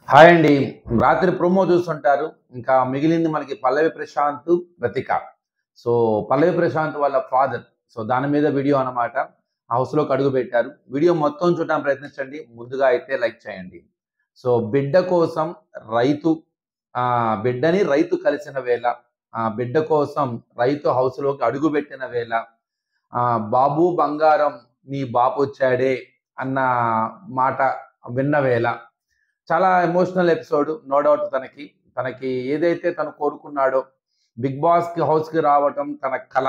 hi అండి రాత్రి promo చూస్తుంటారు ఇంకా మిగిలింది మనకి పల్లవి ప్రశాంత్ రతిక సో పల్లవి ప్రశాంత్ వాళ్ళ ఫాదర్ సో దాని మీద వీడియో అన్నమాట హౌస్లోకి అడుగు పెట్టారు వీడియో మొత్తం చూడడానికి ప్రయత్నించండి ముందుగా అయితే లైక్ చేయండి సో బిడ్డ కోసం రైతు ఆ, బిడ్డని రైతు కలిసిన వేళ ఆ, బిడ్డ కోసం రైతు హౌస్లోకి అడుగు పెట్టిన వేళ ఆ, బాబు బంగారం నీ బాపు వచ్చాడే అన్న మాట విన్న వేళ చాలా ఎమోషనల్ ఎపిసోడ్ నో డౌట్ తనకి తనకి ఏదైతే తను కోరుకున్నాడో బిగ్ బాస్ కి హౌస్ కి రావటం తన కళ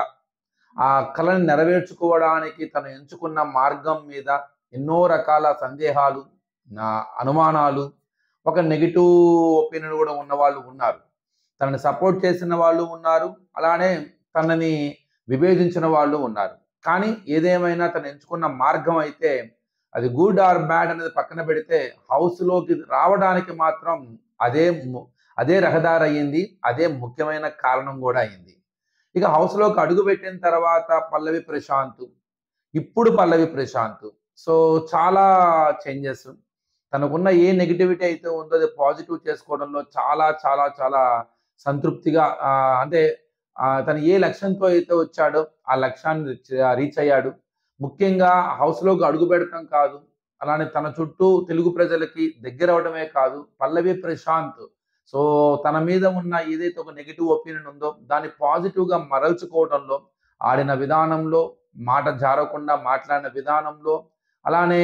ఆ కళని నెరవేర్చుకోవడానికి తను ఎంచుకున్న మార్గం మీద ఎన్నో రకాల సందేహాలు నా అనుమానాలు ఒక నెగిటివ్ ఒపీనియన్ కూడా ఉన్న వాళ్ళు ఉన్నారు తనని సపోర్ట్ చేసిన వాళ్ళు ఉన్నారు అలానే తనని విభేదించిన వాళ్ళు ఉన్నారు కానీ ఏదేమైనా తను ఎంచుకున్న మార్గం అయితే అది గుడ్ ఆర్ బ్యాడ్ అనేది పక్కన పెడితే హౌస్ లోకి రావడానికి మాత్రం అదే ము- అదే రహదారి అయ్యింది అదే ముఖ్యమైన కారణం కూడా అయింది ఇక హౌస్ లోకి అడుగు పెట్టిన తర్వాత పల్లవి ప్రశాంత్ ఇప్పుడు పల్లవి ప్రశాంత్ సో చాలా చేంజెస్ తనకున్న ఏ నెగిటివిటీ అయితే ఉందో అది పాజిటివ్ చేసుకోవడంలో చాలా చాలా చాలా సంతృప్తిగా ఆ, అంటే ఆ, తను ఏ లక్ష్యంతో అయితే వచ్చాడో ఆ లక్ష్యాన్ని రీచ్ అయ్యాడు ముఖ్యంగా హౌస్లోకి అడుగు పెడతాం కాదు అలానే తన చుట్టూ తెలుగు ప్రజలకి దగ్గర అవడమే కాదు పల్లవి ప్రశాంత్ సో తన మీద ఉన్న ఏదైతే ఒక నెగిటివ్ ఒపీనియన్ ఉందో దాన్ని పాజిటివ్గా మరల్చుకోవడంలో ఆడిన విధానంలో మాట జారకుండా మాట్లాడిన విధానంలో అలానే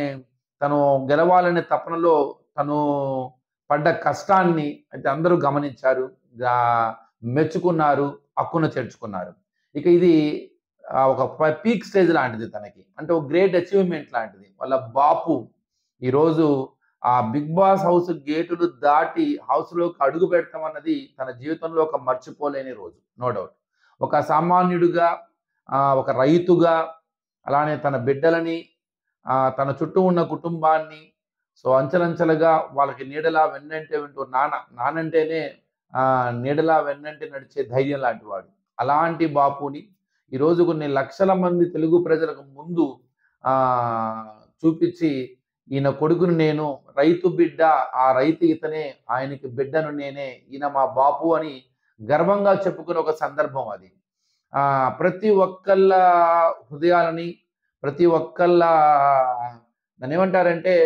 తను గెలవాలనే తపనలో తను పడ్డ కష్టాన్ని అయితే అందరూ గమనించారు గా- మెచ్చుకున్నారు హక్కున చేర్చుకున్నారు ఇక ఇది ఆ, ఒక పీక్ స్టేజ్ లాంటిది తనకి అంటే ఒక గ్రేట్ అచీవ్మెంట్ లాంటిది వాళ్ళ బాపు ఈరోజు ఆ బిగ్ బాస్ హౌస్ గేటులు దాటి హౌస్లోకి అడుగు పెడతాం అన్నది తన జీవితంలో ఒక మర్చిపోలేని రోజు నో డౌట్ ఒక సామాన్యుడిగా ఆ, ఒక రైతుగా అలానే తన బిడ్డలని ఆ, తన చుట్టూ ఉన్న కుటుంబాన్ని సో అంచెలంచెలుగా వాళ్ళకి నీడలా వెన్నంటే వింటూ నాన్న నానంటేనే ఆ, నీడలా వెన్నంటే నడిచే ధైర్యం లాంటి వాడు అలాంటి బాపుని ఈరోజు కొన్ని లక్షల మంది తెలుగు ప్రజలకు ముందు ఆ చూపించి ఈయన కొడుకుని నేను రైతు బిడ్డ ఆ రైతు ఇతనే ఆయనకి బిడ్డను నేనే ఈయన మా బాపు అని గర్వంగా చెప్పుకునే ఒక సందర్భం అది ఆ ప్రతి ఒక్కళ్ళ హృదయాలని ప్రతి ఒక్కళ్ళ దాన్ని ఏమంటారంటే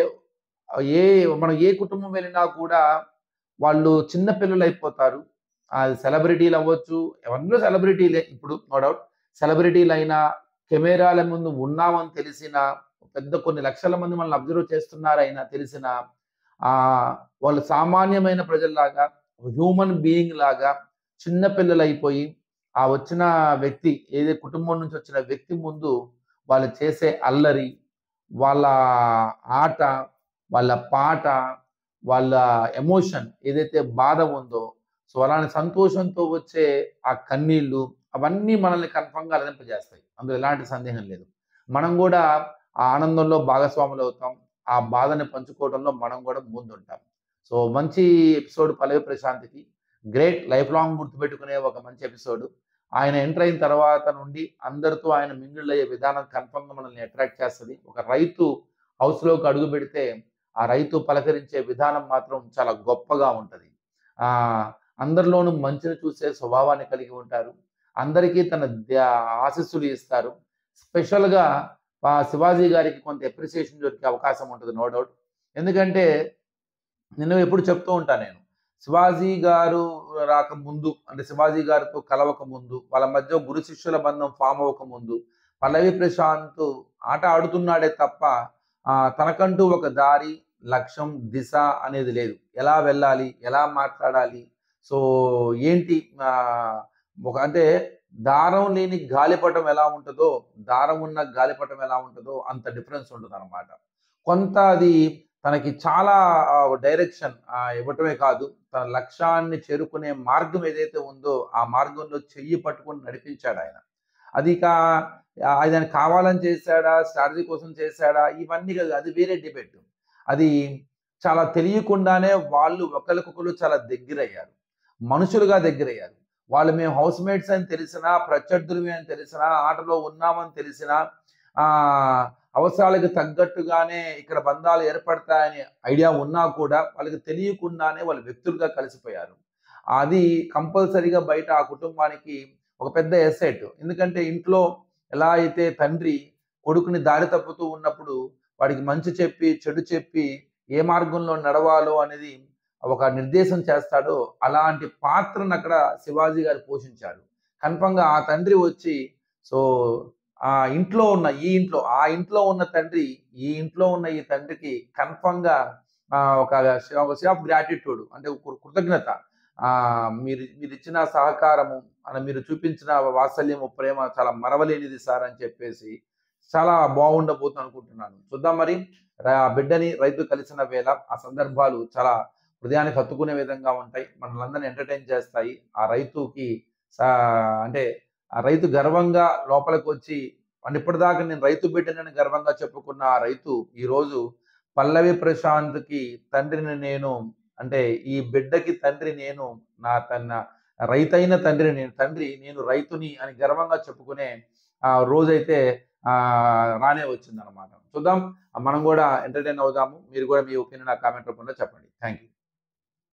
ఏ మనం ఏ కుటుంబం వెళ్ళినా కూడా వాళ్ళు చిన్న పిల్లలు అయిపోతారు అది సెలబ్రిటీలు అవ్వచ్చు ఎవరిలో సెలబ్రిటీలే ఇప్పుడు నో డౌట్ సెలబ్రిటీలు అయినా కెమెరాల ముందు ఉన్నామని తెలిసిన పెద్ద కొన్ని లక్షల మంది మనల్ని అబ్జర్వ్ చేస్తున్నారైనా తెలిసిన ఆ వాళ్ళు సామాన్యమైన ప్రజల్లాగా హ్యూమన్ బీయింగ్ లాగా చిన్న పిల్లలు అయిపోయి ఆ వచ్చిన వ్యక్తి ఏదే కుటుంబం నుంచి వచ్చిన వ్యక్తి ముందు వాళ్ళు చేసే అల్లరి వాళ్ళ ఆట వాళ్ళ పాట వాళ్ళ ఎమోషన్ ఏదైతే బాధ ఉందో సో అలాంటి సంతోషంతో వచ్చే ఆ కన్నీళ్ళు అవన్నీ మనల్ని కన్ఫర్మ్గా అలరింపజేస్తాయి అందులో ఎలాంటి సందేహం లేదు మనం కూడా ఆ ఆనందంలో భాగస్వాములు అవుతాం ఆ బాధని పంచుకోవడంలో మనం కూడా ముందుంటాం సో మంచి ఎపిసోడ్ పల్లవి ప్రశాంత్కి గ్రేట్ లైఫ్ లాంగ్ గుర్తుపెట్టుకునే ఒక మంచి ఎపిసోడ్ ఆయన ఎంటర్ అయిన తర్వాత నుండి అందరితో ఆయన మింగిల్ అయ్యే విధానం కన్ఫర్మ్గా మనల్ని అట్రాక్ట్ చేస్తుంది ఒక రైతు హౌస్లోకి అడుగు పెడితే ఆ రైతు పలకరించే విధానం మాత్రం చాలా గొప్పగా ఉంటుంది ఆ అందరిలోనూ మంచిని చూసే స్వభావాన్ని కలిగి ఉంటారు అందరికీ తన ధ్యా- ఆశీస్సులు ఇస్తారు స్పెషల్గా ఆ శివాజీ గారికి కొంత ఎప్రిసియేషన్ దొరికే అవకాశం ఉంటుంది నో డౌట్ ఎందుకంటే నేను ఎప్పుడు చెప్తూ ఉంటాను నేను శివాజీ గారు రాక ముందు అంటే శివాజీ గారితో కలవక ముందు వాళ్ళ మధ్య గురు శిష్యుల బంధం ఫామ్ అవ్వక ముందు పల్లవి ప్రశాంత్ ఆట ఆడుతున్నాడే తప్ప ఆ, తనకంటూ ఒక దారి లక్ష్యం దిశ అనేది లేదు ఎలా వెళ్ళాలి ఎలా మాట్లాడాలి సో ఏంటి ఆ, ఒక అంటే దారం లేని గాలిపటం ఎలా ఉంటుందో దారం ఉన్న గాలిపటం ఎలా ఉంటుందో అంత డిఫరెన్స్ ఉంటుంది అనమాట కొంత అది తనకి చాలా డైరెక్షన్ ఇవ్వటమే కాదు తన లక్ష్యాన్ని చేరుకునే మార్గం ఏదైతే ఉందో ఆ మార్గంలో చెయ్యి పట్టుకొని నడిపించాడు ఆయన అది కా ఆయన కావాలని చేశాడా స్ట్రాటజీ కోసం చేశాడా ఇవన్నీ కాదు అది వేరే డిబేట్ అది చాలా తెలియకుండానే వాళ్ళు ఒకరికొకరు చాలా దగ్గరయ్యారు మనుషులుగా దగ్గరయ్యారు వాళ్ళు మేము హౌస్ మేట్స్ అని తెలిసినా ప్రత్యర్థులమే అని తెలిసినా ఆటలో ఉన్నామని తెలిసినా ఆ అవసరాలకు తగ్గట్టుగానే ఇక్కడ బంధాలు ఏర్పడతాయని ఐడియా ఉన్నా కూడా వాళ్ళకి తెలియకుండానే వాళ్ళు వ్యక్తులుగా కలిసిపోయారు అది కంపల్సరీగా బయట ఆ కుటుంబానికి ఒక పెద్ద ఎసెట్ ఎందుకంటే ఇంట్లో ఎలా అయితే తండ్రి కొడుకుని దారి తప్పుతూ ఉన్నప్పుడు వాడికి మంచి చెప్పి చెడు చెప్పి ఏ మార్గంలో నడవాలో అనేది ఒక నిర్దేశం చేస్తాడో అలాంటి పాత్రను అక్కడ శివాజీ గారు పోషించారు కన్ఫంగా ఆ తండ్రి వచ్చి సో ఆ ఇంట్లో ఉన్న ఈ ఇంట్లో ఆ ఇంట్లో ఉన్న తండ్రి ఈ ఇంట్లో ఉన్న ఈ తండ్రికి కన్ఫంగా ఒక ఒక ఆఫ్ గ్రాటిట్యూడ్ అంటే ఒక కృతజ్ఞత ఆ మీరు మీరు ఇచ్చిన సహకారము అని మీరు చూపించిన వాత్సల్యము ప్రేమ చాలా మరవలేనిది సార్ అని చెప్పేసి చాలా బాగుండబోతుంది అనుకుంటున్నాను చూద్దాం మరి రా- ఆ బిడ్డని రైతు కలిసిన వేళ ఆ సందర్భాలు చాలా హృదయానికి హత్తుకునే విధంగా ఉంటాయి మనల్ని ఎంటర్టైన్ చేస్తాయి ఆ రైతుకి సా- అంటే ఆ రైతు గర్వంగా లోపలికి వచ్చి అంటే ఇప్పటిదాకా నేను రైతు బిడ్డనని గర్వంగా చెప్పుకున్న ఆ రైతు ఈ రోజు పల్లవి ప్రశాంత్కి తండ్రిని నేను అంటే ఈ బిడ్డకి తండ్రి నేను నా తన రైతైన తండ్రి నేను తండ్రి నేను రైతుని అని గర్వంగా చెప్పుకునే ఆ రోజైతే ఆ రానే వచ్చింది అనమాట చూద్దాం మనం కూడా ఎంటర్టైన్ అవుదాము మీరు కూడా మీ ఒపీనియన్ నా కామెంట్ రూపంలో చెప్పండి థ్యాంక్ యూ